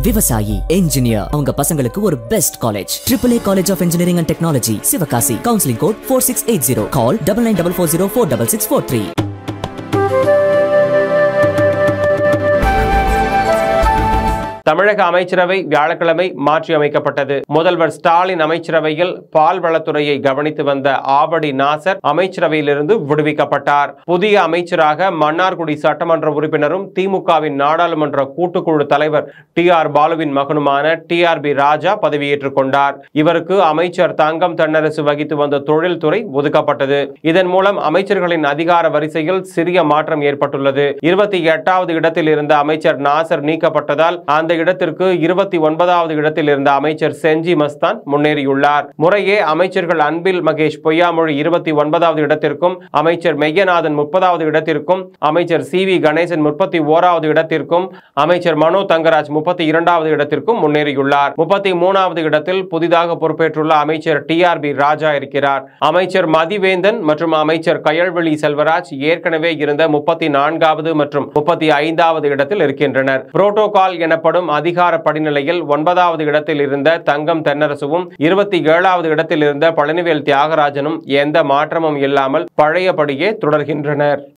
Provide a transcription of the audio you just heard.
விவசாயி என்ஜினியர் அவங்க பசங்களுக்கு ஒரு best college triple A college of engineering and technology Sivakasi counselling code four six eight zero call double nine double four zero four double six four three தமிழக அமைச்சரவை வியாழக்கிழமை மாற்றி அமைக்கப்பட்டது முதல்வர் ஸ்டாலின் அமைச்சரவையில் பால்வளத்துறையை கவனித்து வந்த ஆவடி நாசர் அமைச்சரவையிலிருந்து விடுவிக்கப்பட்டார் புதிய அமைச்சராக மன்னார்குடி சட்டமன்ற உறுப்பினரும் திமுகவின் நாடாளுமன்ற கூட்டுக்குழு தலைவர் டி ஆர் பாலுவின் மகனுமான டி ஆர் பி ராஜா பதவியேற்றுக் கொண்டார் இவருக்கு அமைச்சர் தங்கம் தென்னரசு வகித்து வந்த தொழில்துறை ஒதுக்கப்பட்டது இதன் மூலம் அமைச்சர்களின் அதிகார வரிசையில் சிறிய மாற்றம் ஏற்பட்டுள்ளது இருபத்தி எட்டாவது இடத்தில் இருந்த அமைச்சர் நாசர் நீக்கப்பட்டதால் அந்த இடத்திற்கு இருபத்தி ஒன்பதாவது இடத்தில் இருந்த அமைச்சர் செஞ்சி மஸ்தான் முன்னேறியுள்ளார் முறையே அமைச்சர்கள் அன்பில் மகேஷ் பொய்யாமொழி இருபத்தி ஒன்பதாவது இடத்திற்கும் அமைச்சர் மெய்யநாதன் முப்பதாவது இடத்திற்கும் அமைச்சர் சி வி கணேசன் முப்பத்தி ஓராவது இடத்திற்கும் அமைச்சர் மனோ தங்கராஜ் முப்பத்தி இரண்டாவது இடத்திற்கும் முன்னேறியுள்ளார் முப்பத்தி மூணாவது இடத்தில் புதிதாக பொறுப்பேற்றுள்ள அமைச்சர் டி ஆர் பி ராஜா இருக்கிறார் அமைச்சர் மதிவேந்தன் மற்றும் அமைச்சர் கயல்வெளி செல்வராஜ் ஏற்கனவே இருந்த முப்பத்தி நான்காவது மற்றும் முப்பத்தி ஐந்தாவது இடத்தில் இருக்கின்றனர் புரோட்டோகால் எனப்படும் அதிகார படிநிலையில் ஒன்பதாவது இடத்தில் இருந்த தங்கம் தென்னரசுவும் இருபத்தி ஏழாவது இடத்தில் இருந்த பழனிவேல் தியாகராஜனும் எந்த மாற்றமும் இல்லாமல் பழையபடியே தொடர்கின்றனர்